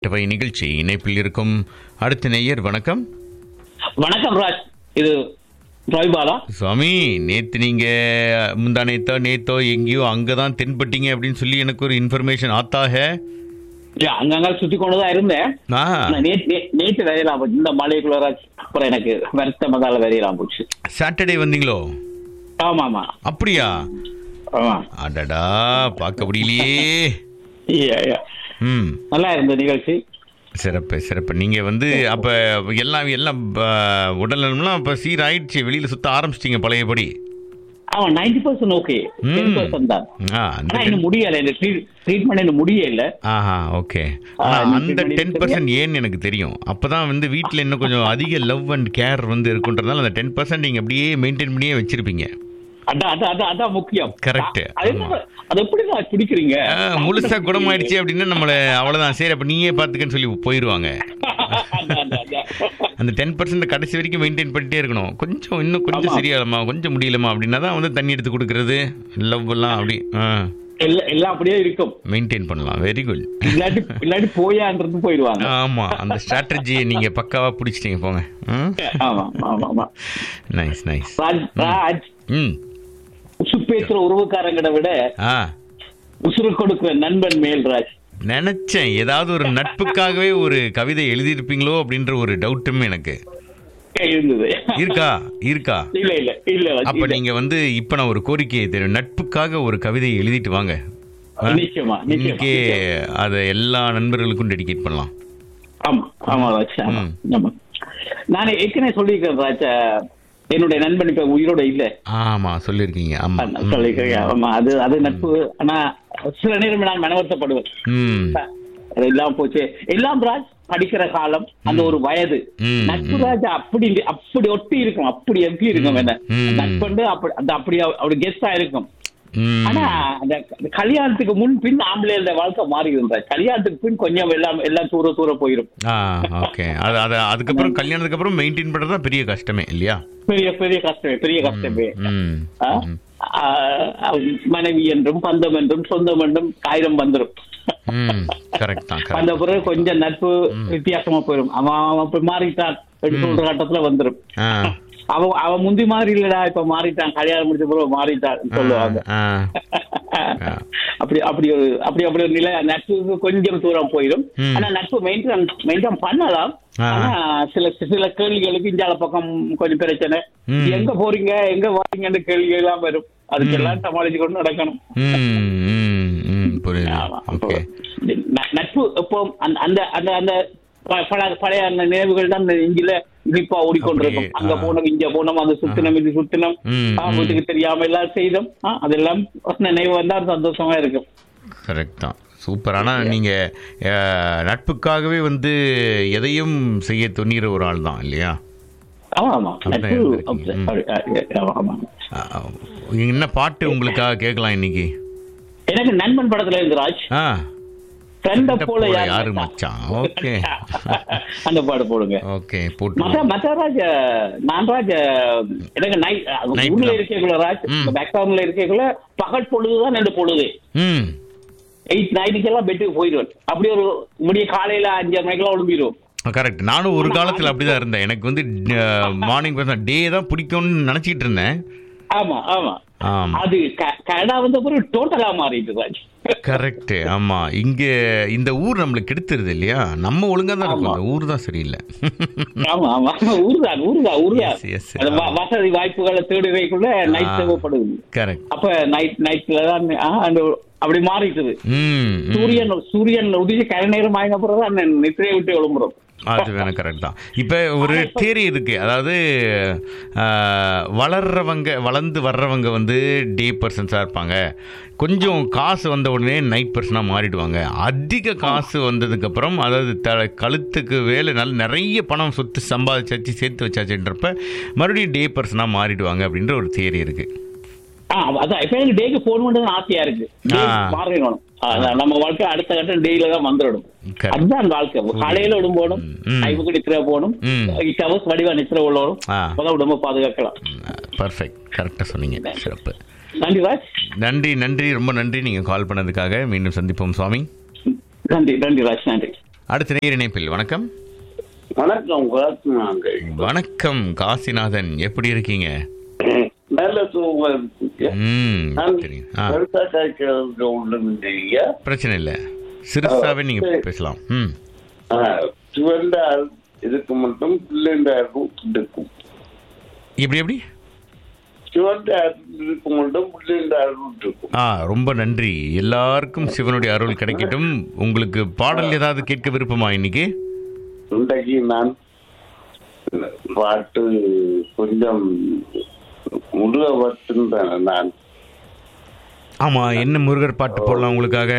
இவை நிகழ்ச்சி இணைப்பில் இருக்கும் அடுத்த நேயர் வணக்கம் வணக்கம் ராஜ் இது ரவிபாலா சுவாமி நேத்து நீங்க முந்தா நேத்தோ நேத்தோ எங்கேயோ அங்கதான் தென்பட்டீங்க அப்படின்னு சொல்லி எனக்கு ஒரு இன்ஃபர்மேஷன் ஆத்தாக இல்ல, அங்கங்க சுத்தி கொண்டுதான் இருந்தேன் ஆ ஆனா நேத்து நே- நேத்து வரையலாம் போச்சு இந்த மலைக்குள்ள ராஜ் அப்புறம் எனக்கு வருத்தமதால வரையலாம் போச்சு சாட்டர்டே வந்தீங்களோ ஆமா ஆமா அப்படியா ஆமா அடடா பார்க்க முடியலையே ஐயா, ஐயா. ம் நல்லா இருந்த நிகழ்ச்சி சிறப்பு சிறப்பு நீங்க வந்து அப்ப எல்லாம் எல்லாம் ப- உடல் நலம்லாம் அப்ப சீராயிடுச்சு வெளியில சுத்த ஆரம்பிச்சிட்டீங்க பழையபடி ஆமா நைன்டி பர்சன்ட் ஓகே ம். டென் பர்சன்ட் தான் ஆ அந்த ஆனா இன்னும் முடியல இந்த ட்ரீட்மெண்ட் இன்னும் முடியல ஆஹா ஓகே ஆ, ஆனா நீங்க அந்த பண்ணி டென் பர்சன்ட் ஏன்னு எனக்கு தெரியும் அப்பதான் வந்து வீட்டில் இன்னும் கொஞ்சம் அதிக லவ் அண்ட் கேர் வந்து இருக்குன்றதால அந்த டென் பர்சன்ட் நீங்க அப்படியே மெயின்டைன் பண்ணியே வச்சிருப்பீங்க அதான் அதான் அதான் அதான் முக்கியம் Correct. அது என்ன- அது எப்படி தான் பிடிக்கிறீங்க ஆ, முழுசா குணமாயிடுச்சு அப்படின்னா நம்மள அவ்வளவுதான் சரி அப்ப நீயே பாத்துக்கன்னு சொல்லி போயிருவாங்க அதான், அதான், அதான். அந்த டென் பர்சன்ட் கடைசி வரைக்கும் மெயின்டைன் பண்ணிட்டே இருக்கணும் கொஞ்சம் இன்னும் கொஞ்சம் ஆமா. சரியாலமா கொஞ்சம் முடியலமா அப்படின்னா தான் வந்து தண்ணி எடுத்து கொடுக்கறது லவ் எல்லாம் அப்படி எல்லாம் எல்லாம் அப்படியே இருக்கும் மெயின்டைன் பண்ணலாம் வெரி குட் இல்லாட்டி இல்லாட்டி போயான்றது போயிடுவாங்க ஆமா அந்த ஸ்ட்ராட்டஜியை நீங்க பக்காவா பிடிச்சிட்டீங்க போங்க ஆமா ஆமா ஆமா நைஸ் நைஸ் ராஜ் ராஜ் ம் உசு பேசுற உறவுக்காரங்களை விட ஆ உசுறு கொடுக்கிற நண்பன் மேல் ராஜ் நினைச்சேன் ஏதாவது ஒரு நட்புக்காகவே ஒரு கவிதை எழுதியிருப்பீங்களோ அப்படின்ற ஒரு டவுட்டும் எனக்கு இருந்தது இருக்கா இருக்கா இல்ல இல்ல இல்ல ராஜ், அப்ப இல்ல. நீங்க வந்து இப்ப நான் ஒரு கோரிக்கையை தெரியும் நட்புக்காக ஒரு கவிதை எழுதிட்டு வாங்க ஆ? நிச்சயமா நிச்சயமா இன்னைக்கே நிச்சயமா. அதை எல்லா நண்பர்களுக்கும் டெடிகேட் பண்ணலாம் ஆமா ஆமா ராஜ் ஆமா ம். ஆமா நான் ஏற்கனவே சொல்லியிருக்கேன் ராஜ் அஹ், என்னுடைய நண்பன் இப்ப உயிரோட இல்ல ஆமா சொல்லியிருக்கீங்க ஆமா நான் சொல்லியிருக்கேன் ஆமா அது அது நட்பு ஆனா சில நேரம் நான் மனவர்த்தப்படுவேன் ம் அது எல்லாம் போச்சு எல்லாம் ராஜ் படிக்கிற காலம் அந்த ஒரு வயது ம், நட்பு ம். ராஜ் அப்படி அப்படி ஒட்டி இருக்கும் அப்படி எப்படி இருக்கும் என்ன ம். நட்பு அப்படி அந்த அப்படி அப்படி கெஸ்டா இருக்கும் ம் ஆனா அந்த அந்த கல்யாணத்துக்கு முன் பின் ஆம்பளையோட வாழ்க்கை மாறி இருந்தா கல்யாணத்துக்கு பின் கொஞ்சம் எல்லாம் எல்லாம் தூர தூர போயிரும் ஆ ஓகே அது அது அதுக்கப்புறம் கல்யாணத்துக்கு அப்புறம் மெயின்டைன் பண்றது தான் பெரிய கஷ்டமே இல்லையா பெரிய பெரிய கஷ்டமே பெரிய கஷ்டமே ம் ஆ? ஆ, ஆ, மனைவி என்றும் பந்தம் என்றும் சொந்தம் என்றும் ஆயிரம் வந்துரும் ம் கரெக்ட் தான் அந்த கரெக்ட் பிறகு கொஞ்சம் நட்பு வித்தியாசமா போயிரும் அவன் அவன் இப்ப மாறிட்டான் எடுத்து சொல்ற கட்டத்துல வந்துரும் ஆ அவன் அவன் முந்தி மாறி இல்லடா இப்ப மாறிட்டான் கல்யாணம் முடிச்ச பிறகு மாறிட்டான் சொல்லுவாங்க ஆ அப்படி அப்படி ஒரு அப்படி அப்படி ஒரு நிலை நட்புக்கு கொஞ்சம் தூரம் போயிடும் ம். ஆனா நட்பு மெயின்டைன் மெயின்டைன் பண்ணலாம் ஆ. ஆனா சில சில கேள்விகளுக்கு இந்தியால பக்கம் கொஞ்சம் பிரச்சனை ம். எங்க போறீங்க எங்க வாரீங்கன்னு கேள்வி எல்லாம் வரும் அதுக்கு எல்லாம் சமாளிச்சு கொண்டு நடக்கணும் ம் ம் ம் புரியுது ஆமா. அப்போ ஓகே ந- நட்பு எப்போ அந்த அந்த அந்த அந்த ப- பல- பழைய அந்த நினைவுகள் தான் அந்த இஞ்சில இனிப்பா ஓடிக்கொண்டிருக்கும் அப்படியே, அங்க ஆ. போனோம் இங்க போனோம் அங்க சுத்தினம் இது சுத்தினம் ம், ஆ, ம். வீட்டுக்கு தெரியாம எல்லாம் செய்தோம் ஆ, அதெல்லாம் நினைவு வந்தா சந்தோஷமா இருக்கும் கரெக்ட் தான் சூப்பர் ஆனா நீங்க அஹ், நட்புக்காகவே வந்து எதையும் செய்ய துணிகிற ஒரு ஆள் தான் இல்லையா ஆமா ஆமா அப்படிதான் நட்பு இருந்திருக்கீங்க. ம். அப்படி- அப்படி- ஆமா, ஆமா. அஹ், என்ன பாட்டு உங்களுக்காக கேட்கலாம் இன்னைக்கு எனக்கு நண்பன் படத்துல இருந்து ராஜ் ஆ ஃப்ரெண்ட ஃப்ரெண்ட போல போல யாரு யாரு மச்சான்? மச்சான்? Okay. அந்த பாடு போடுங்க ஓகே மத்த போட்டு மத்த ராஜ் நான் ராஜ் எனக்கு நைட் Night ஊர்ல தான். இருக்கக்குள்ள ராஜ் ம். பேக்ரவுண்ட்ல இருக்கக்குள்ள பகல் பொழுதுதான் ரெண்டு பொழுது ம் எயிட் நைனுக்கெல்லாம் பெட்டுக்கு போயிடுவேன் அப்படி ஒரு முடிய காலையில அஞ்சு மணிக்கெல்லாம் எழும்பிடுவோம் கரெக்ட் நானும் ஒரு காலத்துல அப்படிதான் இருந்தேன் எனக்கு வந்து மார்னிங் டே தான் பிடிக்கும்னு நினைச்சிட்டு இருந்தேன் ஆமா ஆமா ஆமா அது க- கனடா வந்த பிறகு டோட்டலா மாறிட்டு ராஜ் கரெக்ட் ஆமா இங்க இந்த ஊர் நம்மளுக்கு கெடுத்துருது இல்லையா நம்ம ஒழுங்கா தான் இருக்கும் ஆமா. இந்த ஊர் தான் சரியில்லை ஆமா ஆமா ஊர்தான் ஊர்தான் ஊர்தான் Yes, yes, அந்த வ- ஆமா. வசதி வாய்ப்புகளை தேடுறதுக்குள்ள நைட் ஆ. தேவைப்படுது கரெக்ட் அப்ப நைட் நைட்ல தான் ஆ, அந்த அப்படி மாறிட்டுது ம் ம். சூரியன் சூரியன் உதிச்சு கரை நேரம் ஆகின பிறகு தான் நித்திரையை விட்டு எழும்புறோம் அது வேணும் கரெக்ட் தான் இப்போ ஒரு தேரி இருக்கு அதாவது ஆஹ், வளர்றவங்க வளர்ந்து வர்றவங்க வந்து டே பர்சன்ஸாக இருப்பாங்க கொஞ்சம் காசு வந்த உடனே நைட் பர்சனாக மாறிடுவாங்க அதிக காசு வந்ததுக்கப்புறம் அதாவது த கழுத்துக்கு வேலை நல்ல நிறைய பணம் சொத்து சம்பாதிச்சாச்சு சேர்த்து வச்சாச்சுன்றப்ப மறுபடியும் டே பர்சனாக மாறிடுவாங்க அப்படின்ற ஒரு தேரி இருக்கு ஆ, அதான் இப்ப எனக்கு டேக்கு போன் பண்றது ஆசையா இருக்கு Day ஆ. மாறிடணும் அதான் நம்ம வாழ்க்கை அடுத்த கட்டம் டேல தான் வந்துடணும் Correct. அதுதான் வாழ்க்கை காலையில விடும் போகணும் ம். டைமுக்கு நித்திர போகணும் ம். ஹவர்ஸ் வடிவா நித்திர உள்ளணும் ஆ. அப்பதான் உடம்ப பாதுகாக்கலாம் பர்ஃபெக்ட் கரெக்டாக சொன்னீங்க சிறப்பு நன்றி ராஜ் நன்றி நன்றி ரொம்ப நன்றி நீங்கள் கால் பண்ணதுக்காக மீண்டும் சந்திப்போம் சுவாமி நன்றி நன்றி ராஜ் நன்றி அடுத்த நேர் இணைப்பில் வணக்கம் வணக்கம் குணாங்க வணக்கம் காசிநாதன் எப்படி இருக்கீங்க நல்ல சுகமா இருக்கீங்க ம் நான் தெரியும் ஆ பெருசா காய்க்கிறதுக்கு ஒண்ணுமில்லைங்க பிரச்சனை இல்லை சிறுசாவே நீங்க சரி. பேசலாம் ம் சிவண்டார் இதுக்கு மட்டும் பிள்ளைண்டாருக்கும் இருக்கும் இப்படி எப்படி சிவண்டார் இதுக்கு மட்டும் பிள்ளைண்டாருக்கும் இருக்கும் ஆ ரொம்ப நன்றி எல்லாருக்கும் சிவனுடைய அருள் கிடைக்கட்டும் உங்களுக்கு பாடல் ஏதாவது கேட்க விருப்பமா இன்னைக்கு இன்றைக்கு நான் பாட்டு கொஞ்சம் முருக பட்டுன்றேன் நான் ஆமா என்ன முருகர் பாட்டு போடலாம் உங்களுக்காக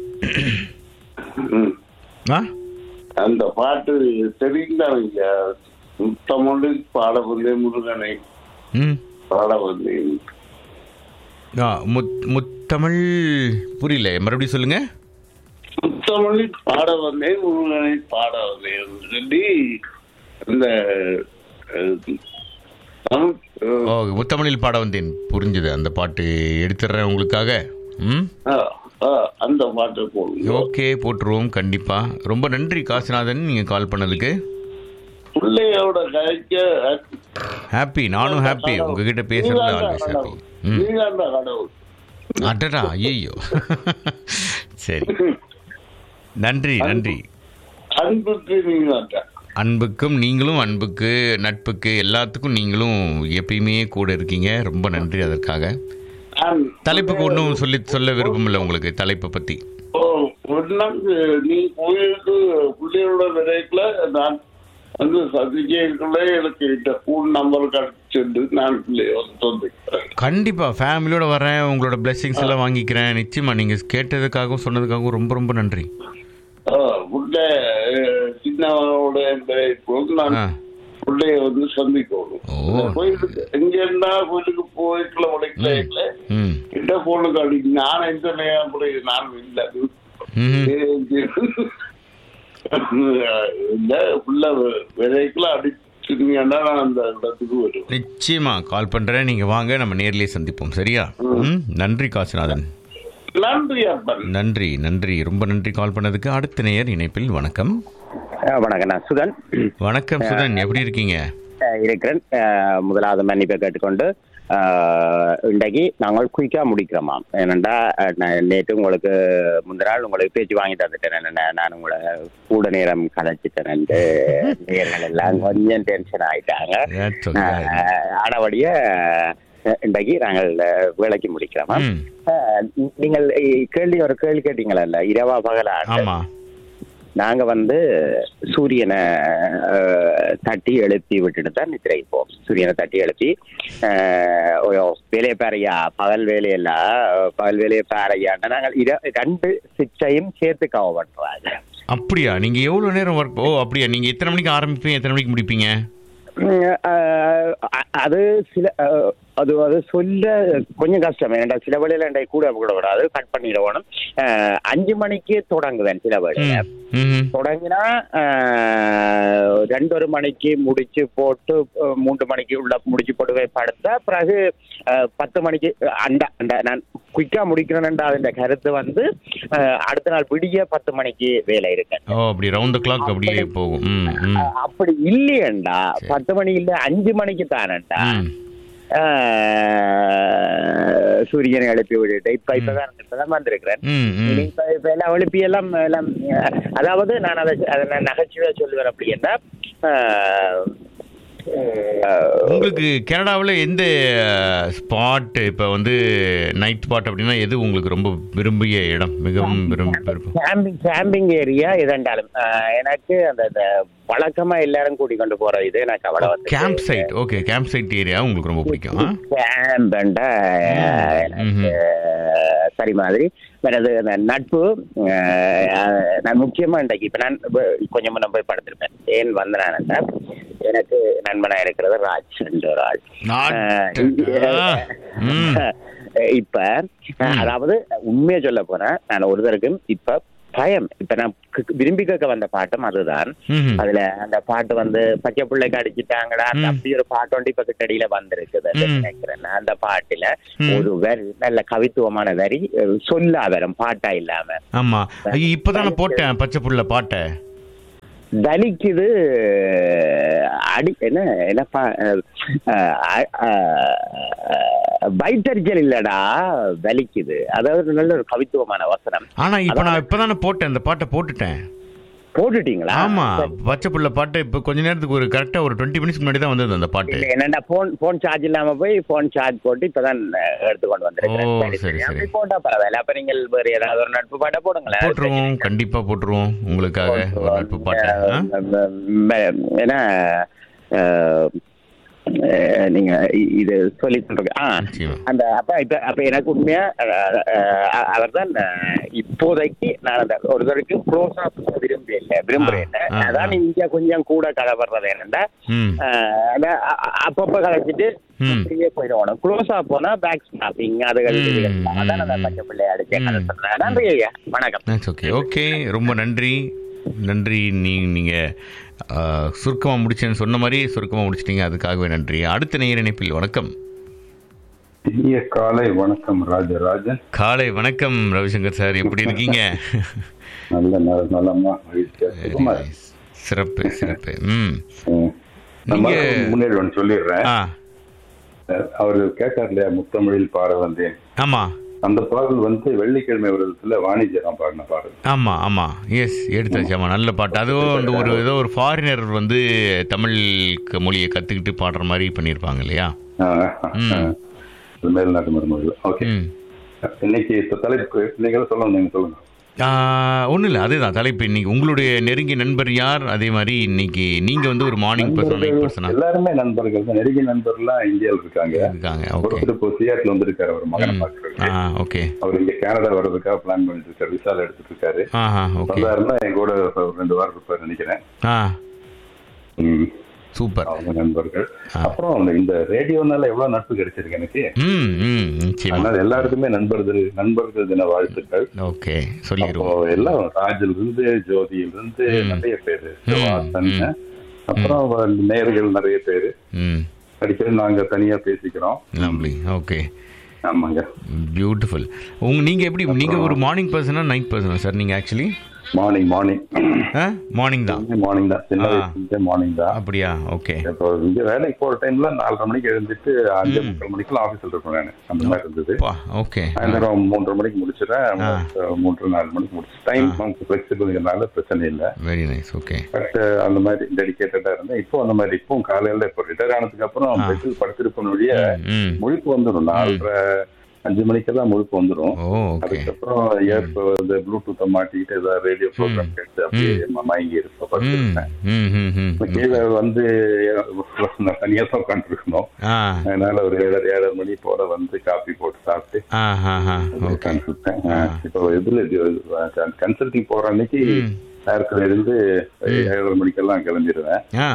ம். ஆ அந்த பாட்டு தெரிந்தவங்க முத்தமிழில் பாட வந்தேன் முருகனை ம் பாட வந்தேன் ஆ முத் முத்தமிழ் புரியல மறுபடியும் சொல்லுங்க முத்தமிழில் பாட வந்தேன் முருகனை பாட வந்தேன் சொல்லி அந்த அஹ், தமிழ், அஹ், ஓ முத்தமிழில் பாட வந்தேன் புரிஞ்சுது அந்த பாட்டு எடுத்துடுறேன் உங்களுக்காக ம் அஹ், அஹ், அந்த பாட்டை போடுங்க ஓகே போட்டுருவோம் கண்டிப்பா ரொம்ப நன்றி காசிநாதன் நீங்க கால் பண்ணதுக்கு பிள்ளையோட கதைக்க ஹாப்பி நானும் ஹாப்பி உங்ககிட்ட பேசுறது ஆல்வேஸ் ஹாப்பி ம் நீங்க கடவுள் அடடா ஐயோ சரி நன்றி நன்றி அன்புக்கு நீங்க தான். அன்புக்கும் நீங்களும் அன்புக்கு நட்புக்கு எல்லாத்துக்கும் நீங்களும் எப்பயுமே கூட இருக்கீங்க ரொம்ப நன்றி அதற்காக நான் தலைப்புக்கு ஒன்றும் சொல்லி சொல்ல விருப்பம் இல்லை உங்களுக்கு தலைப்பை பற்றி ஓ, ஒரு நாள் நீ போயிட்டு பிள்ளையோட விதைக்குள்ள நான் வந்து சந்திக்கக்குள்ள எனக்கு இந்த ஃபோன் நம்பர் கிடைச்சிட்டு நான் பிள்ளைய சந்திக்கிறேன் கண்டிப்பாக ஃபேமிலியோட வரேன் உங்களோட பிளெஸிங்ஸ் எல்லாம் வாங்கிக்கிறேன் நிச்சயமா நீங்கள் கேட்டதுக்காகவும் சொன்னதுக்காகவும் ரொம்ப ரொம்ப நன்றி பிள்ளை சின்னவனோட விதைக்கும் நான் ஆ பிள்ளைய வந்து சந்திக்கணும் ஓ. கோயிலுக்கு எங்க இருந்தா கோயிலுக்கு போய்க்கல உடைக்கல ம் இந்த போனுக்கு அடி நான் எந்த நேரம் அப்படி நான் இல்லை ம் இந்த புள்ள விதைக்குள்ள அடிச்சிருந்தீங்கன்னா நான் அந்த இடத்துக்கு வருவேன் நிச்சயமா கால் பண்ணுறேன் நீங்கள் வாங்க நம்ம நேர்லயே சந்திப்போம் சரியா ம் நன்றி காசிநாதன் நன்றி அப்பன் நன்றி நன்றி ரொம்ப நன்றி கால் பண்ணதுக்கு அடுத்த நேயர் இணைப்பில் வணக்கம் அஹ் வணக்கம் நான் சுதன் வணக்கம் சுதன் எப்படி இருக்கீங்க அஹ் இருக்கிறேன் அஹ் முதலாவது மன்னிப்பை கேட்டுக்கொண்டு அஹ் இன்றைக்கு நாங்கள் குயிக்காக முடிக்கிறோமாம் ஏனெண்டா அஹ் நான் நேற்று உங்களுக்கு முந்தின நாள் உங்களுக்கு பேச்சு வாங்கி தந்துட்டேன் என்ன நான் உங்களை கூட நேரம் கதைச்சிட்டேன் நேர்கள் எல்லாம் கொஞ்சம் டென்ஷன் ஆயிட்டாங்க That's okay. அஹ் ஆனபடிய அஹ் இன்றைக்கு நாங்கள் அஹ் வேலைக்கு முடிக்கிறோமா ம் அஹ் நீங்கள் இ- கேள்வி ஒரு கேள்வி கேட்டீங்களா இரவா பகலா ஆமா நாங்க வந்து சூரியனை அஹ், தட்டி எழுப்பி விட்டுட்டு தான் நித்திரைப்போம் சூரியனை தட்டி எழுப்பி அஹ், ஓ, வேலையை பாரையா பகல் வேலையெல்லாம் அஹ், பகல் வேலையை பாரையான்னா நாங்கள் இர- ரெண்டு சிச்சையும் சேர்த்து கவ பண்றாங்க அப்படியா நீங்க எவ்வளவு நேரம் ஒர்க் ஓ அப்படியா நீங்க எத்தனை மணிக்கு ஆரம்பிப்பீங்க எத்தனை மணிக்கு முடிப்பீங்க உம், அஹ், அ- அது சில அஹ், அது அது சொல்ல கொஞ்சம் கஷ்டம் ஏன்டா சில வேலையில என்கிட்ட கூட கூட விடாது கட் பண்ணிடணும் அஹ், அஞ்சு மணிக்கு தொடங்குவேன் சில வேலையில ம் ம் தொடங்கினா ஆஹ், ரெண்டொரு மணிக்கு முடிச்சு போட்டு அஹ், மூன்று மணிக்கு உள்ள முடிச்சு போட்டு போய் படுத்தா பிறகு அஹ், பத்து மணிக்கு அந்த அந்த நான் குயிக்கா முடிக்கிறேன்டா அந்த கருத்து வந்து அஹ், அடுத்த நாள் விடிய பத்து மணிக்கு வேலை இருக்கு ஓ அப்படி ரவுண்ட் த கிளாக் அப்படியே போகும் ம் ம் அஹ், அப்படி இல்லையேண்டா சரி. பத்து மணி இல்ல அஞ்சு மணிக்கு தானேண்டா ம் ஆஹ், சூரியனை எழுப்பி விட்டுட்டு இப்ப இப்பதான் இப்பதான் வந்திருக்கிறேன் ம் ம் இப்ப இப்ப எல்லாம் எழுப்பி எல்லாம் எல்லாம் அஹ், அதாவது நான் அதை அதை நான் நகைச்சுவையா சொல்லுவேன் அப்படின்னா அஹ், அஹ், உங்களுக்கு கனடாவில் எந்த ஸ்பாட் இப்போ வந்து நைட் ஸ்பாட் அப்படின்னா எது உங்களுக்கு ரொம்ப விரும்பிய இடம் மிகவும் விரும்ப விருப்பம் கேம்பிங் கேம்பிங் ஏரியா எதென்றாலும் அஹ், எனக்கு அந்த இந்த வழக்கமா எல்லாரும் கூட்டி கொண்டு போற இது எனக்கு அவ்வளவு வந்து camp site okay camp site area உங்களுக்கு ரொம்ப பிடிக்கும் ஆ? கேம்பண்டா எனக்கு சரி மாதிரி வேறது அந்த நட்பு அஹ், நான் முக்கியமா இன்றைக்கு இப்ப நான் வ- கொஞ்சம் முன்ன போய் படுத்திருப்பேன் ஏன் வந்த நான் எனக்கு நண்பனா இருக்கிறது ராஜ் என்ற ஒரு ஆள் நாட்டு- ஆ. ம். அஹ், இப்ப அதாவது உண்மையை சொல்ல போனா நான் ஒருத்தருக்கும் இப்ப பயம் இப்ப நான் கு- விரும்பி கேட்க வந்த பாட்டும் அதுதான் ம்ஹும். அதுல அந்த பாட்டு வந்து பச்சை பிள்ளைக்கு அடிச்சுட்டாங்கடா அந்த ம். அப்படி ஒரு பாட்டு வந்து இப்ப கிட்டடியில வந்திருக்குது ம். நினைக்கிறேன் நான் அந்த பாட்டுல ம். ஒரு வரி நல்ல கவித்துவமான வரி அஹ், சொல்லா வரும் பாட்டா இல்லாம ஆமா ஐயோ இப்பதான் நான் போட்டேன் பச்சை புள்ள பாட்டை வலிக்குது அடி என்ன என்னப்பா அஹ், அஹ், அஹ், வயிற்றறிச்சல் இல்லடா வலிக்குது அதாவது நல்ல ஒரு கவித்துவமான வசனம் ஆனா இப்ப நான் இப்பதானே போட்டேன் அந்த பாட்டை போட்டுட்டேன் போட்டுட்டீங்களா ஆமா சரி. பச்சை புள்ள பாட்டு இப்ப கொஞ்ச நேரத்துக்கு ஒரு கரெக்டா ஒரு டுவெண்ட்டி மினிட்ஸ் முன்னாடி தான் வந்தது அந்த பாட்டு இல்ல, என்னடா போன் போன் சார்ஜ் இல்லாம போய் போன் சார்ஜ் போட்டு இப்பதான் அஹ், எடுத்துக்கொண்டு வந்திருக்கிறேன் ஓ, சரி, சரி, சரி. அப்படி சரி. போட்டா பரவாயில்ல அப்ப நீங்கள் வேற ஏதாவது ஒரு நட்பு பாட்டை போடுங்களேன் போட்டுருவோம் கண்டிப்பா போட்டுருவோம் உங்களுக்காக ஒரு நட்பு பாட்டு ஆ? ஏன்னா அஹ், அஹ், நீங்க இ- இது சொல்லி சொல்றீங்க ஆ நிச்சயமா. அந்த அப்ப இப்ப அப்ப எனக்கு உண்மையா அவர் தான் இப்போதைக்கு நான் அந்த ஒரு வரைக்கும் க்ளோஸ் ஆஃப் விரும்பி இல்லை விரும்புறேன் ஆ, ஆ, அதான் ஆ. இங்க கொஞ்சம் கூட கலவர்றது என்னன்னா ம் ஆஹ் அதான் அ- அ- அப்பப்ப கலைச்சிட்டு ம். அப்படியே போயிடுவோம் க்ளோஸா போனா பேக் ஸ்னாப்பிங் அதுகள் ம், இதுகள். ம், அதான் அந்த ம். பச்சை பிள்ளைய அடிச்சேன் ம். சொல்றேன் நன்றி ஐயா வணக்கம் தட்ஸ் ஓகே ஓகே ரொம்ப நன்றி நன்றி நீ நீங்கள் சுருக்கமாக முடிச்சேன்னு சொன்ன மாதிரி சுருக்கமாக முடிச்சிட்டீங்க அதுக்காகவே நன்றி அடுத்த நேர இணைப்பில் வணக்கம் இனிய காலை வணக்கம் ராஜராஜன் காலை வணக்கம் ரவிசங்கர் சார் எப்படி இருக்கீங்க நல்ல நல்ல நலமா மகிழ்ச்சியா Very சுகமா nice. சிறப்பு சிறப்பு ம் ம். நம்ம நீங்க- முன்னாடி ஒன்று சொல்லிடுறேன் ஆ அவர் கேட்டார் இல்லையா முத்தமிழில் பாட வந்தேன் ஆமாம் அந்த பாடல் வந்து வெள்ளிக்கிழமை விரதத்துல வாணிஜரம் பாடின பாடல் ஆமாம் ஆமாம் எஸ் எடுத்தாச்சு ஆமாம் நல்ல பாட்டு அதுவும் வந்து ஒரு ஏதோ ஒரு ஃபாரினர் வந்து தமிழுக்கு மொழியை கற்றுக்கிட்டு பாடுற மாதிரி பண்ணியிருப்பாங்க இல்லையா ஆ, ம். ஆ. இது மேல்நாட்டு மருமகள் ஓகே ம் இன்னைக்கு இப்ப தலைப்பு நீங்க சொல்லணும் நீங்க சொல்லுங்க ஒன்றும் இல்லை அதுதான் தலைப்பு இன்னைக்கு உங்களுடைய நெருங்கிய நண்பர் யார் அதே மாதிரி இன்னைக்கு நீங்கள் வந்து ஒரு மார்னிங் பர்சன் நைட் பர்சனா எல்லாருமே நண்பர்கள் தான் நெருங்கிய நண்பர்லாம் இந்தியாவில் இருக்காங்க இருக்காங்க ஓகே ஒருத்தர் இப்போ சியாட்டில் வந்திருக்காரு அவர் மகனை ம். பார்க்கறதுக்கு ஆ ஓகே அவர் இங்க கனடா வர்றதுக்காக பிளான் பண்ணிட்டு இருக்காரு விசால எடுத்துட்டு இருக்காரு ஆஹா ஓகே வந்தாருன்னா என் கூட ஒரு ரெண்டு வாரம் இருப்பார் நினைக்கிறேன் ஆ ம், சூப்பர் அவங்க நண்பர்கள் ஆ. அப்புறம் இந்த- இந்த ரேடியோனால எவ்வளவு நட்பு கிடைச்சிருக்கு எனக்கு ம் ம் நிச்சயமா அதனால எல்லாருக்குமே நண்பர்கள் நண்பர்கள் தின வாழ்த்துக்கள் ஓகே அப்போ சொல்லிடுவோம் எல்லாம் ராஜில் இருந்து ஜோதியில இருந்து ம். நிறைய பேரு ம், வாசன், ம். அப்புறம் நேர்கள் நிறைய பேரு ம் அடிக்கடி நாங்க தனியா பேசிக்கிறோம் லவ்லி ஓகே ஆமாங்க பியூட்டிஃபுல் உங்க நீங்கள் எப்படி நீங்கள் ஒரு மார்னிங் பர்சனா நைட் பர்சனா சார் நீங்கள் ஆக்சுவலி மார்னிங் மார்னிங் ஆ மார்னிங் தான் மார்னிங் தான் சின்ன ஆ. வயசுல மார்னிங் தான் அப்படியா ஓகே இப்போ இங்க வேலைக்கு போற டைம்ல நாலரை மணிக்கு எழுந்துட்டு அஞ்சு ம். முக்கால் மணிக்கெல்லாம் ஆபீஸ்ல இருப்பேன் நான் அந்த மாதிரி இருந்தது பா ஓகே சாயந்தரம் மூன்றரை மணிக்கு முடிச்சிடறேன் ஆ. மூன்று நாலு மணிக்கு முடிச்சு டைம் ஃபிளெக்சிபிள்ங்கிறனால பிரச்சனை இல்லை வெரி நைஸ் ஓகே பட் அந்த மாதிரி டெடிக்கேட்டடா இருந்தேன் இப்போ அந்த மாதிரி இப்போ காலையில இப்போ ரிட்டையர் ஆனதுக்கு அப்புறம் ஆ. பெட்ரோல் படுத்திருப்போம் வழிய ம் முழிப்பு வந்துடும் நாலரை அஞ்சு மணிக்கெல்லாம் முழிப்பு வந்துடும் ஓ ஓகே அதுக்கப்புறம் இப்போ இந்த ப்ளூடூத்தை மாட்டிக்கிட்டு ஏதாவது ரேடியோ ப்ரோக்ராம் கேட்டு அப்படியே மயங்கி இருப்போம் ம் படுத்திருப்பேன் ம் ம் ம் இப்ப கீழே வந்து நான் தனியா தான் உட்காந்துருக்கணும் ஆ அதனால ஒரு ஏழரை ஏழரை மணி போல வந்து காபி போட்டு சாப்பிட்டு ஆ ஹா ஹா ஓகே உட்காந்துருப்பேன் இப்போ இதுல கன்சல்டிங் போற அன்னைக்கு ம். நேரத்துல இருந்து ஏழரை மணிக்கெல்லாம் கிளம்பிடுவேன் ஆ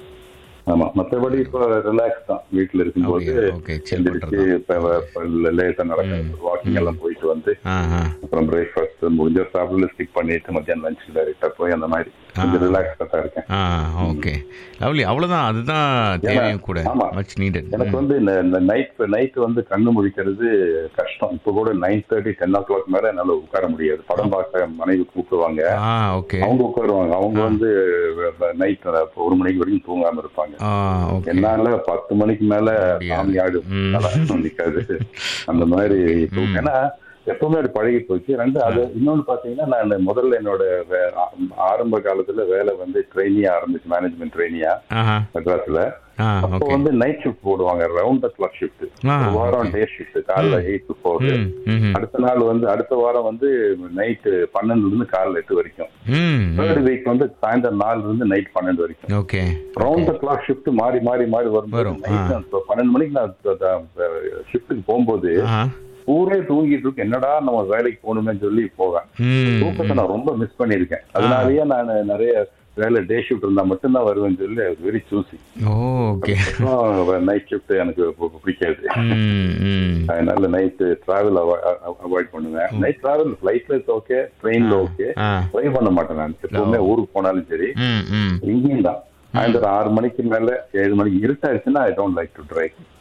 ஆமா மத்தபடி இப்போ ரிலாக்ஸ் தான் வீட்டுல இருக்கும்போது Okay, okay, chill எந்திரிச்சு இப்ப லேட்டா நடக்க வாக்கிங் எல்லாம் போயிட்டு வந்து ஆ ஆ அப்புறம் பிரேக்ஃபாஸ்ட் முடிஞ்ச சாப்பிடல ஸ்கிப் பண்ணிட்டு மத்தியானம் லஞ்ச் டைரக்டா போய் அந்த மாதிரி கொஞ்சம் ரிலாக்ஸா தான் இருக்கேன் ஆ ஓகே லவ்லி அவ்வளோதான் அதுதான் தேவையும் கூட ஆமா. மச் நீடட் எனக்கு வந்து இந்த- இந்த நைட் நைட் வந்து கண்ணு முழிக்கிறது கஷ்டம் இப்போ கூட nine thirty ten o'clock மேல என்னால உட்கார முடியாது படம் பார்க்க மனைவி கூப்பிடுவாங்க ஆ ஓகே அவங்க உட்காருவாங்க அவங்க வந்து நைட் ஒரு மணிக்கு வரைக்கும் தூங்காம இருப்பாங்க ஆ ஓகே என்னால பத்து மணிக்கு மேல முடியாது. சாமி ஆடும் ம். அதெல்லாம் நிக்காது அந்த மாதிரி தூக்கம். ஏன்னா எப்பவுமே அது பழகி போச்சு ரெண்டு அது இன்னொன்னு பாத்தீங்கன்னா நான் முதல்ல என்னோட வே- ஆ- ஆரம்ப காலத்துல வேலை வந்து ட்ரெயினியா ஆரம்பிச்சு மேனேஜ்மெண்ட் ட்ரெயினியா ஆஹா மெட்ராஸ்ல ஆ அப்போ ஓகே வந்து நைட் ஷிஃப்ட் போடுவாங்க ரவுண்ட் த கிளாக் ஷிஃப்ட் ஆ, ஒரு வாரம் okay. டே ஷிஃப்ட் காலைல எயிட் டு ஃபோர் ம் ம் அடுத்த நாள் வந்து அடுத்த வாரம் வந்து நைட்டு பன்னெண்டுல இருந்து காலைல எட்டு வரைக்கும் ம் தேர்ட் வீக் வந்து சாயந்தரம் நாலுல இருந்து நைட் பன்னெண்டு வரைக்கும் okay round the clock shift மாறி மாறி மாறி வரும்போது வரும், night ஆ. இப்போ பன்னெண்டு மணிக்கு நான் ஷிஃப்ட்டுக்கு போகும்போது ஆஹா ஊரே தூங்கிட்டு இருக்கு என்னடா நம்ம வேலைக்கு போகணுமே சொல்லி போவேன் ம் தூக்கத்தை நான் ரொம்ப மிஸ் பண்ணியிருக்கேன் அதனாலயே நான் நிறைய வேலை டே ஷிஃப்ட் இருந்தா மட்டும்தான் வருவேன்னு சொல்லி வெரி சூசி ஓ ஓகே நைட் ஷிஃப்ட் எனக்கு பு- பிடிக்காது ம் ம் அதனால நைட்டு டிராவல் அவாய்ட் பண்ணுவேன் நைட் டிராவல் ஃபிளைட்ல ஓகே ட்ரெயின்ல ஓகே ஆ ட்ரை பண்ண மாட்டேன் நான் எப்பவுமே ஊருக்கு போனாலும் சரி ம் ம் இங்கேயும் தான் சாயந்தரம் ஆறு மணிக்கு மேல ஏழு மணிக்கு இருட்டாயிருச்சுன்னா I don't like to drive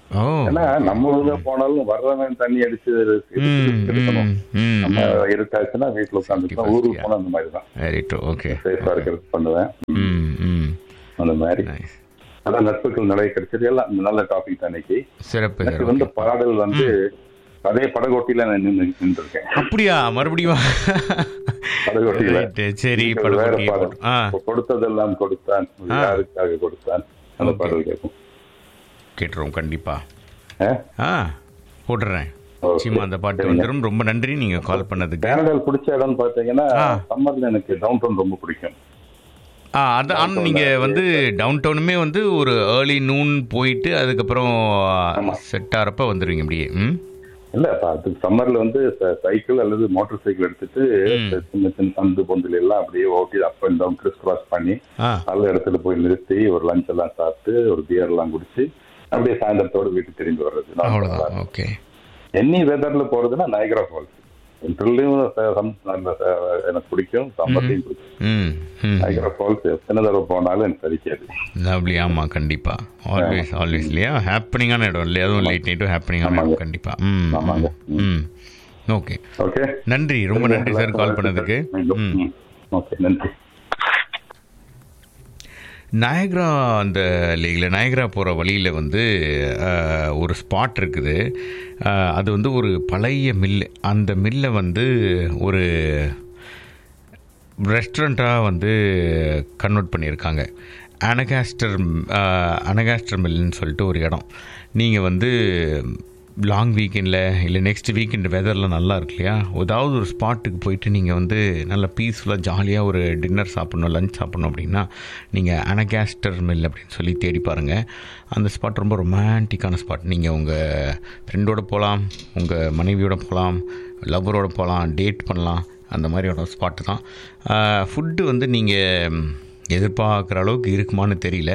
ஓ ஏன்னா நம்ம ஊர்ல போனாலும் வர்றவன் தண்ணி அடிச்சு ம், இருக்கணும் ம், ம், நம்ம இருட்டாச்சுன்னா வீட்டுல உட்காந்துக்கலாம் ஊருக்கு போனா அந்த மாதிரி தான் வெரி ட்ரூ ஓகே சேஃபா இருக்கிறது பண்ணுவேன் ம் ம் அந்த மாதிரி நைஸ் அதான் நட்புகள் நிறைய கிடைச்சது எல்லாம் நல்ல டாபிக் தான் இன்னைக்கு சிறப்பு எனக்கு சிறப்பு வந்து பாடல் வந்து அதே படகோட்டியில நான் நின்று நின்றுருக்கேன் அப்படியா மறுபடியும் படகோட்டியில Right, சரி வேற படகோட்டியை பாடல் போட்டு- ஆ இப்ப கொடுத்ததெல்லாம் கொடுத்தான் ஆ. யாருக்காக கொடுத்தான் அந்த Okay. பாடல் கேட்கும் கேட்டுருவோம் கண்டிப்பா ஆ? ஆ போட்டுறேன் Okay. நிச்சயமா அந்த பாட்டு சரிங்க. வந்துடும் ரொம்ப நன்றி நீங்க கால் பண்ணதுக்கு கேனடாவில் பிடிச்ச இடம் பாத்தீங்கன்னா ஆ. சம்மர்ல எனக்கு டவுன் டவுன் ரொம்ப பிடிக்கும் ஆ அது ஆனால் நீங்கள் வந்து டவுன் டவுனுமே வந்து ஒரு ஏர்லி நூன் போயிட்டு அதுக்கப்புறம் செட் ஆகிறப்ப வந்துடுவீங்க அப்படியே ம் இல்ல அப்ப அது சம்மர்ல வந்து ச- சைக்கிள் அல்லது மோட்டார் சைக்கிள் எடுத்துட்டு ம். சின்ன சின்ன சந்து பொந்தில் எல்லாம் அப்படியே ஓட்டி up and down criss cross பண்ணி ஆ நல்ல இடத்துல போய் நிறுத்தி ஒரு லஞ்ச் எல்லாம் சாப்பிட்டு ஒரு பியர் எல்லாம் குடிச்சு அப்படியே சாயந்தரத்தோட வீட்டுக்கு திரும்பி வர்றது அவ்வளோதான் ஓகே எனி வெதர்ல போறதுன்னா நயக்ரா ஃபால்ஸ் வின்டர்லயும் நல்ல ச- எனக்கு பிடிக்கும் சம்மர்லையும் பிடிக்கும் ம் ம் நயக்ரா ஃபால்ஸ் எத்தனை தடவை போனாலும் எனக்கு சரிக்காது லவ்லி ஆமாம் கண்டிப்பாக ஆல்வேஸ் ஆல்வேஸ் இல்லையா ஹாப்பனிங்கான இடம் இல்லையா அதுவும் லைட் நைட்டும் ஹாப்பனிங்கான இடம் ஆமாங்க. கண்டிப்பாக ம் ஆமாங்க. ம் ஓகே ஓகே நன்றி ரொம்ப நன்றி சார் கால் பண்ணதுக்கு ம் ஓகே நன்றி நயக்ரா அந்த லேகில் நயக்ரா போகிற வழியில் வந்து அஹ், ஒரு ஸ்பாட் இருக்குது அஹ், அது வந்து ஒரு பழைய மில்லு அந்த மில்லை வந்து ஒரு ரெஸ்டாரண்ட்டாக வந்து கன்வெர்ட் பண்ணியிருக்காங்க அனகாஸ்டர் அனகாஸ்டர் மில்லுன்னு சொல்லிட்டு ஒரு இடம் நீங்கள் வந்து லாங் வீக்கெண்டில் இல்லை நெக்ஸ்ட் வீக்கெண்ட் வெதர்லாம் நல்லா இருக்கு இல்லையா ஏதாவது ஒரு ஸ்பாட்டுக்கு போயிட்டு நீங்கள் வந்து நல்ல பீஸ்ஃபுல்லாக ஜாலியாக ஒரு டின்னர் சாப்பிட்ணும் லஞ்ச் சாப்பிட்ணும் அப்படின்னா நீங்கள் அனகாஸ்டர் மில் அப்படின்னு சொல்லி தேடி பாருங்கள் அந்த ஸ்பாட் ரொம்ப ரொமான்டிக்கான ஸ்பாட் நீங்கள் உங்கள் ஃப்ரெண்டோட போகலாம் உங்கள் மனைவியோட போகலாம் லவ்வரோட போகலாம் டேட் பண்ணலாம் அந்த மாதிரியான ஸ்பாட்டு தான் ஃபுட்டு வந்து நீங்கள் எதிர்பார்க்குற அளவுக்கு இருக்குமான்னு தெரியல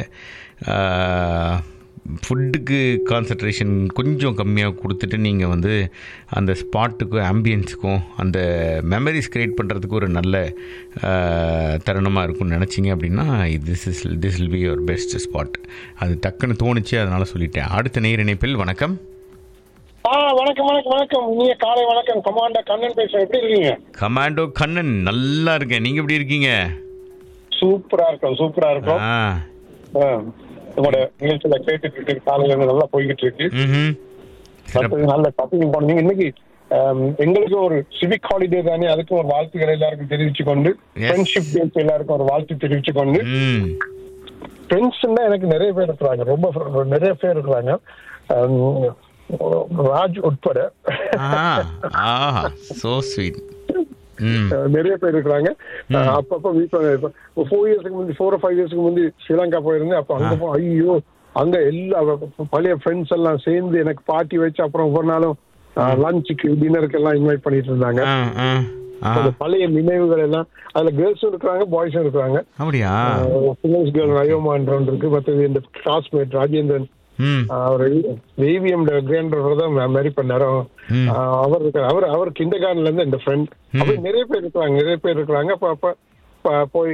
ஃபுட்டுக்கு கான்சன்ட்ரேஷன் கொஞ்சம் கம்மியாக கொடுத்துட்டு நீங்கள் வந்து அந்த ஸ்பாட்டுக்கும் ஆம்பியன்ஸுக்கும் அந்த மெமரிஸ் க்ரியேட் பண்ணுறதுக்கு ஒரு நல்ல தருணமாக இருக்கும்னு நினச்சிங்க அப்படின்னா this is this will be your best spot அது டக்குன்னு தோணுச்சு அதனால் சொல்லிட்டேன் அடுத்த நேர் இணைப்பில் வணக்கம் ஆ வணக்கம் வணக்கம் வணக்கம் நீங்க காலை வணக்கம் கமாண்டர் கண்ணன் பேசுறேன் எப்படி இருக்கீங்க கமாண்டோ கண்ணன் நல்லா இருக்கேன் நீங்கள் எப்படி இருக்கீங்க சூப்பரா இருக்கும் சூப்பரா இருக்கும் ஆ ஆ, உங்களோட நிகழ்ச்சியில கேட்டுட்டு இருக்கு காலையில இருந்து நல்லா போய்கிட்டு இருக்கு ம் அடுத்தது நல்ல டாப்பிங் போனீங்க இன்னைக்கு ஆம், எங்களுக்கு ஒரு சிவிக் ஹாலிடே தானே அதுக்கும் ஒரு வாழ்த்துக்கள் எல்லாருக்கும் தெரிவிச்சு கொண்டு Yes. ஃப்ரெண்ட்ஷிப் டேக்கு எல்லாருக்கும் ஒரு வாழ்த்து தெரிவிச்சு கொண்டு ம் ஃப்ரெண்ட்ஸ் எனக்கு நிறைய பேர் இருக்கிறாங்க ரொம்ப fr- நிறைய பேர் இருக்கிறாங்க ஆம், ராஜ் உட்பட ஆ ஆஹா சோ ஸ்வீட் ம் அஹ் நிறைய பேர் இருக்கிறாங்க அஹ் அப்பப்ப மீட் பண்ண இப்போ ஃபோர் இயர்ஸ்க்கு முந்தி ஃபோர் ஃபைவ் இயர்ஸ்க்கு முந்தி ஸ்ரீலங்கா போயிருந்தேன் அப்ப அங்க போ ஐயோ அங்க எல்லா பழைய ஃப்ரெண்ட்ஸ் எல்லாம் சேர்ந்து எனக்கு பார்ட்டி வச்சு அப்புறம் ஒவ்வொரு நாளும் லஞ்சுக்கு டின்னருக்கு எல்லாம் இன்வைட் பண்ணிட்டு இருந்தாங்க ஆ ஆ ஆ அந்த பழைய நினைவுகள் எல்லாம் அதுல கேர்ள்ஸும் இருக்கிறாங்க பாய்ஸும் இருக்கிறாங்க அப்படியா சிங்கர்ஸ் கேர்ள் ரயோமான்றன் இருக்கு மற்றது இந்த கிளாஸ்மேட் ராஜேந்திரன் ம் அவர் ஏவிஎம் கிராண்டர் தான் மேரி பண்ணாரு ம். ஆஹ் அவர் இருக்காரு அவர் அவர் கிண்டர் கார்டன்ல இருந்து இந்த ஃப்ரெண்ட் அப்படி நிறைய பேர் இருக்காங்க நிறைய பேர் இருக்கிறாங்க அப்ப அப்ப ப- போய்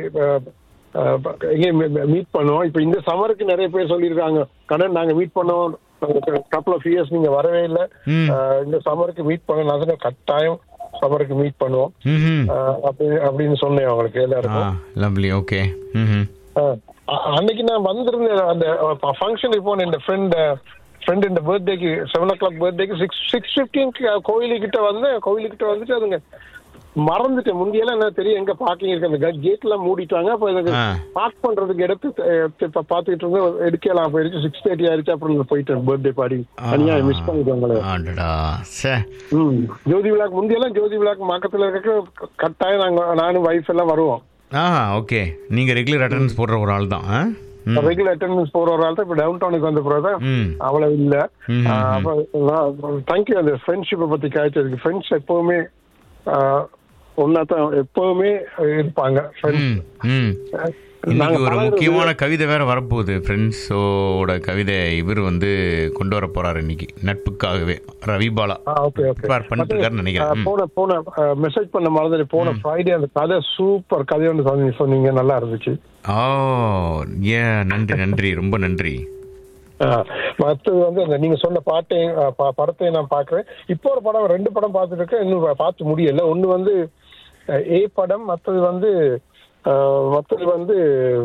மீட் பண்ணுவோம் இப்ப இந்த சம்மருக்கு நிறைய பேர் சொல்லியிருக்காங்க கடன் நாங்க மீட் பண்ணோம் கப்பல் ஆஃப் இயர்ஸ் நீங்க வரவே இல்லை ம். ஆஹ் இந்த சம்மருக்கு மீட் பண்ண நான் சொன்னேன், கட்டாயம் சம்மருக்கு மீட் பண்ணுவோம் ம் ஆஹ் அப்படி அப்படின்னு சொன்னேன் அவங்களுக்கு ஆ எல்லாருக்கும் லவ்லி ஓகே ம் ஆஹ் அ- அன்னைக்கு நான் வந்திருந்தேன் அந்த ஃபங்க்ஷனுக்கு போனேன் இந்த ஃப்ரெண்ட் ஃப்ரெண்ட் இந்த பர்த்டேக்கு செவன் ஓ கிளாக் பர்த்டேக்கு சிக்ஸ் சிக்ஸ் ஃபிஃப்டீன்க்கு கோயிலுக்கிட்ட வந்தேன் கோயிலுக்கிட்ட வந்துட்டு அதுங்க மறந்துட்டேன் முந்தியெல்லாம் என்ன தெரியும் எங்க பார்க்கிங் இருக்கு அந்த கேட் எல்லாம் மூடிட்டாங்க அப்ப எனக்கு ஆ. பார்க் பண்றதுக்கு எடுத்து அஹ், இப்ப பாத்துக்கிட்டு இருந்தேன் எடுக்கலாம் போயிருச்சு சிக்ஸ் தேர்ட்டி ஆயிருச்சு அப்புறம் நான் போயிட்டேன் பர்த்டே பாடி தனியா மிஸ் பண்ணிட்டேன் உங்களை ஆடடா சே ம் ஜோதி விழாக்கு முந்தியெல்லாம் ஜோதி விழாக்கு பக்கத்துல இருக்க கட்டாயம் நாங்க நானும் வைஃப் எல்லாம் வருவோம் ஆ ஓகே நீங்கள் ரெகுலர் அட்டண்டன்ஸ் போடுற ஒரு ஆள் தான் ஆ ம் ரெகுலர் அட்டெண்டன்ஸ் போற ஒரு ஆள் தான் இப்ப டவுன் டவுனுக்கு வந்த பிறகு ம் அவ்வளவு இல்ல ம், ம், ஆஹ் அப்ப தேங்க்யூ அந்த ஃப்ரெண்ட்ஷிப்பை பத்தி காய்ச்சதுக்கு ஃப்ரெண்ட்ஸ் எப்பவுமே ஒன்னாத்தான் எப்பவுமே இருப்பாங்க friends. ம் ம் இன்னைக்கு நாங்க ஒரு பழகுறது- முக்கியமான கவிதை வேற வரப்போகுது ஃப்ரெண்ட்ஸோட கவிதை இவர் வந்து கொண்டு வர போறாரு இன்னைக்கு நட்புக்காகவே ரவிபாலா ஆ, okay, okay. ப்ரிப்பேர் பண்ணிட்டு இருக்காருன்னு நினைக்கிறேன் ஆஹ் ம். போன போன மெசேஜ் பண்ண மாதிரி போன ஃப்ரைடே அந்த கதை சூப்பர் கதை ஒன்று சொன்னீங்க- சொன்னீங்க நல்லா இருந்துச்சு ஓ ஏ நன்றி நன்றி ரொம்ப நன்றி மற்றது வந்து அந்த நீங்க சொன்ன பாட்டையும் ஆ, ப- படத்தையும் நான் பாக்குறேன் இப்போ ஒரு படம் ரெண்டு படம் பார்த்துட்டு இருக்கேன் இன்னும் பா- பார்த்து முடியல ஒன்னு வந்து அஹ், ஏ படம் மற்றது வந்து ஆஹ், மற்றது வந்து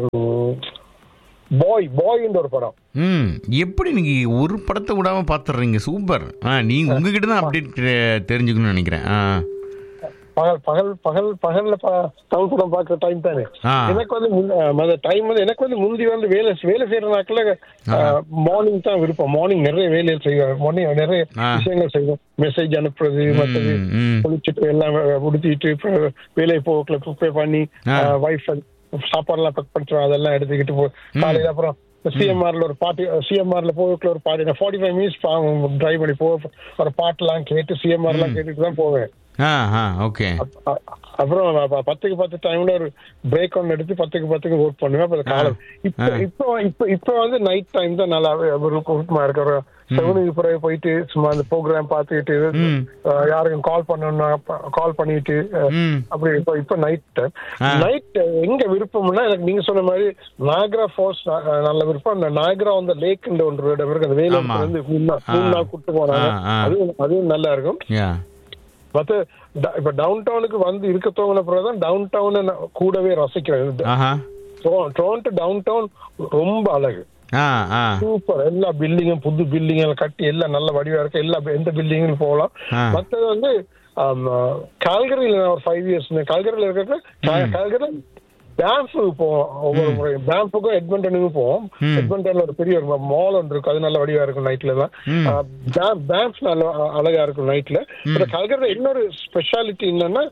பாய் பாய்ன்ற ஒரு படம் ம் எப்படி நீங்க ஒரு படத்தை விடாம பாத்துடுறீங்க சூப்பர் ஆ நீங்க உங்ககிட்ட தான் அப்டேட் தெரிஞ்சுக்கணும்னு நினைக்கிறேன் ஆ பகல் பகல் பகல் பகல்ல ப- தமிழ் படம் பாக்குற டைம் தானே ஆ. எனக்கு வந்து முன்- ஆஹ், அந்த டைம் வந்து எனக்கு வந்து முந்தி வந்து வேலை வேலை செய்யற நாட்கள மார்னிங் தான் விருப்பம் மார்னிங் நிறைய வேலைகள் செய்வேன் மார்னிங் நிறைய ஆ. விஷயங்கள் செய்வோம் மெசேஜ் அனுப்புறது மற்றது ம், ம். குளிச்சுட்டு எல்லாம் உடுத்திட்டு அப்புறம் வேலையை போக்கல ப்ரிப்பேர் பண்ணி ஆ. வைஃப் சாப்பாடுலாம் பக் பண்ணிட்டு அதெல்லாம் எடுத்துக்கிட்டு போ காலையில அப்புறம் சிஎம்ஆர்ல ஒரு பாட்டு சிஎம்ஆர்ல போகக்குள்ள ஒரு பாட்டு நான் ஃபார்ட்டி ஃபைவ் மினிட்ஸ் டிரைவ் பண்ணி போக ஒரு பாட்டுலாம் கேட்டு சிஎம்ஆர்லாம் கேட்டுட்டு தான் போவேன் ஆ ஆ ஓகே அ- அப்புறம் ப- ப- பத்துக்கு பத்து டைம்ல ஒரு பிரேக் ஒன்று எடுத்து பத்துக்கு பத்துக்கு ஒர்க் பண்ணுவேன் அப்புறம் காலம் இப்போ இப்போ இப்போ இப்போ வந்து நைட் டைம் தான் நல்லா கூட்டமா இருக்கு ஒரு செவனுக்கு பிறகு போயிட்டு சும்மா அந்த ப்ரோக்ராம் பார்த்துக்கிட்டு ம். அஹ், யாருக்கும் கால் பண்ணணும்னா கால் பண்ணிட்டு அஹ், ம். அப்படி இப்போ இப்போ நைட் டைம் ஆ. நைட் எங்க விருப்பம்னா எனக்கு நீங்க சொன்ன மாதிரி நாகரா ஃபால்ஸ் நல்ல விருப்பம் அந்த நாகரா வந்து லேக்ன்ற ஒன்று இடம் இருக்கு அந்த ஆமா. வேலூர் வந்து மூணு நாள் மூணு ஆ. நாள் கூட்டு போனாங்க ஆ, ஆ. அதுவும் அதுவும் நல்லா இருக்கும் யா மத்த ட- இப்ப டவுன் டவுனுக்கு வந்து இருக்க தோங்கின பிறகுதான் டவுன் டவுனை கூடவே ரசிக்கிறேன் ஆஹா டொரண்டோ டவுன் டவுன் ரொம்ப அழகு ஆ ஆ சூப்பர் எல்லா பில்டிங்கும் புது பில்டிங் கட்டி எல்லாம் நல்ல வடிவா இருக்கு எல்லா எந்த பில்டிங்கும் போகலாம் ஆ. மத்தது வந்து கால்கரியில நான் ஒரு ஃபைவ் இயர்ஸ் கால்கரியில இருக்கிற கால்கரி பேம்ஃபுக்கு போவோம் ஒவ்வொரு முறையும் பேம்ஃபுக்கும் எட்மண்டனுக்கும் போவோம் எட்மண்டன்ல ஒரு பெரிய ஒரு மால் ஒன்று இருக்கும் அது நல்ல வடிவா இருக்கும் நைட்ல தான் பேம்ஸ் நல்ல அ- அழகா இருக்கும் நைட்ல பட் கல்கரில இன்னொரு ஸ்பெஷாலிட்டி என்னன்னா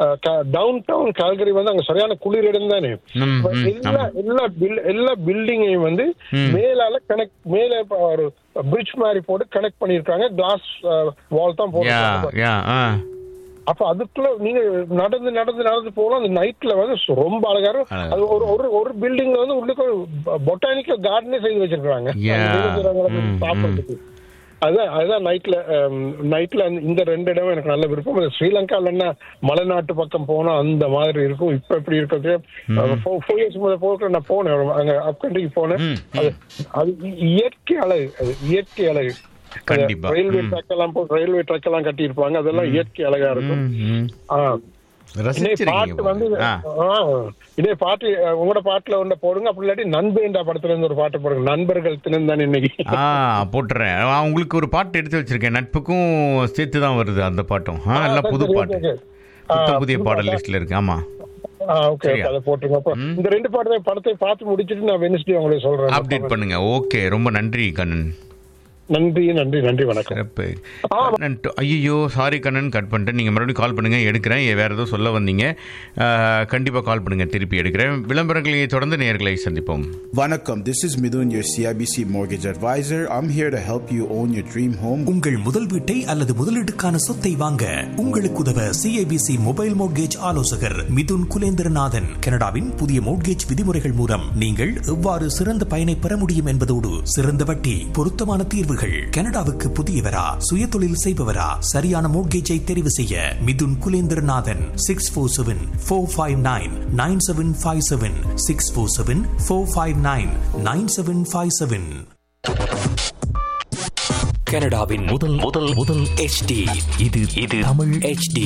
டவுன் டவுன் கால்கரி வந்து அங்க சரியான குளிர் இடம் தானே ம், இப்ப ம், எல்லா எல்லா பில் எல்லா பில்டிங்கையும் வந்து மேலால கனெக்ட் மேல இப்ப ஒரு பிரிட்ஜ் மாதிரி போட்டு கனெக்ட் பண்ணிருக்காங்க கிளாஸ் வால் தான் யா போட்டு யா ஆ அப்ப அதுக்குள்ள நீங்க நடந்து நடந்து நடந்து போகலாம் அந்த நைட்ல வந்து சு- ரொம்ப அழகா இருக்கும் அழகா. அது ஒரு ஒரு ஒரு பில்டிங்ல வந்து உள்ளுக்கு ஒரு பொட்டானிக்கல் கார்டனே செய்து வச்சிருக்காங்க Yeah. ம், சாப்பிடுறதுக்கு அதான் அதுதான் நைட்ல நைட்ல இந்த ரெண்டு இடம் எனக்கு நல்ல விருப்பம் அது ஸ்ரீலங்கால என்ன மலைநாட்டு பக்கம் போனா அந்த மாதிரி இருக்கும் இப்ப எப்படி இருக்கிறது ஃபோர் இயர்ஸ் முதல்ல போக நான் போனேன் ஒரு அங்க அப் கண்ட்ரிக்கு போனேன் ம், அது அது இ- இயற்கை அழகு அது இயற்கை அழகு கண்டிப்பா. ரயில்வே ம். ட்ராக் எல்லாம் போட்டு ரயில்வே ட்ராக் எல்லாம் கட்டி இருப்பாங்க அதெல்லாம் இயற்கை அழகா இருக்கும் ம், ம். ஆ. இதே ரசிச்சிருக்கீங்க பாட்டு வந்து போல. ஆ ஆ, இதே பாட்டு அஹ், உங்களோட பாட்டுல ஒண்ணு போடுங்க அப்படி இல்லாட்டி நண்பேண்டா படத்துல இருந்து ஒரு பாட்டு போடுங்க நண்பர்கள் தினந்தானே இன்னைக்கு ஆ போட்டுறேன் ஆ, உங்களுக்கு ஒரு பாட்டு எடுத்து வச்சிருக்கேன் நட்புக்கும் சேர்த்து தான் வருது அந்த பாட்டும் ஆ எல்லாம் புது சரி, பாட்டு okay, okay. புத்தம் ஆ, புதிய புது பாடல் பாட்டா? லிஸ்ட்ல இருக்கு ஆமா ஆ, ஓகே சரியா? அதை போட்டுருங்க அப்ப இந்த ரெண்டு பாட்டு படத்தை பார்த்து முடிச்சிட்டு நான் வெனிஸ்டே உங்களுக்கு சொல்றேன் அப்டேட் பண்ணுங்க ஓகே ரொம்ப நன்றி கண்ணன் நன்றி நன்றி நன்றி வணக்கம் சிறப்பு கண்ணன் ஐயோ சாரி கண்ணன் கட் பண்ணிட்டேன் நீங்கள் மறுபடியும் கால் பண்ணுங்க எடுக்கிறேன் ஏ, வேற ஏதோ சொல்ல வந்தீங்க கண்டிப்பாக கால் பண்ணுங்க திருப்பி எடுக்கிறேன் விளம்பரங்களை தொடர்ந்து நேர்களை சந்திப்போம் Vanakkam, this is Midun, your CIBC mortgage advisor. I'm here to help you own your dream home. உங்கள் முதல் வீட்டை அல்லது முதலீட்டுக்கான சொத்தை வாங்க உங்களுக்கு உதவ சிஐபிசி மொபைல் மோட்கேஜ் ஆலோசகர் மிதுன் குலேந்திரநாதன் கனடாவின் புதிய மோட்கேஜ் விதிமுறைகள் மூலம் நீங்கள் எவ்வாறு சிறந்த பயனை பெற முடியும் என்பதோடு சிறந்த வட்டி பொருத்தமான தீர்வுகள் கனடாவுக்கு புதியவரா சுயதொழில் செய்பவரா சரியான மோட்கேஜை தெரிவு செய்ய Mithun Kulendranathan six four seven four five nine nine seven five seven six four seven four five nine nine seven five seven கனடாவின் முதல் முதல் முதல் HD இது இது தமிழ் HD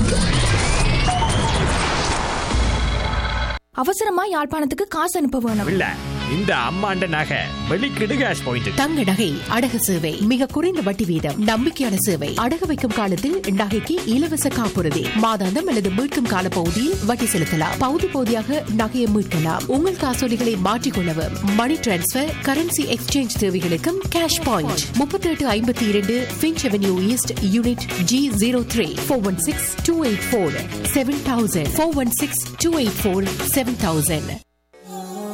அவசரமா யாழ்ப்பாணத்துக்கு காசு அனுப்ப வேணும் இல்ல இந்த அம்மாண்ட நகை வெளிக்கிடு கேஷ் பாயிண்ட் தங்க நகை அடகு சேவை மிக குறைந்த வட்டி வீதம் நம்பிக்கையான சேவை அடகு வைக்கும் காலத்தில் நகைக்கு இலவச காப்புறுதி மாதாந்தம் அல்லது மீட்கும் கால பகுதியில் வட்டி செலுத்தலாம் பகுதி பகுதியாக நகையை மீட்கலாம் உங்கள் காசோலிகளை மாற்றிக்கொள்ளவும் மணி டிரான்ஸ்பர் கரன்சி எக்ஸ்சேஞ்ச் தேவைகளுக்கும் கேஷ் பாயிண்ட் முப்பத்தி எட்டு ஐம்பத்தி இரண்டு Finch Avenue East unit G zero three four one six two eight four seven thousand four one six two eight four seven thousand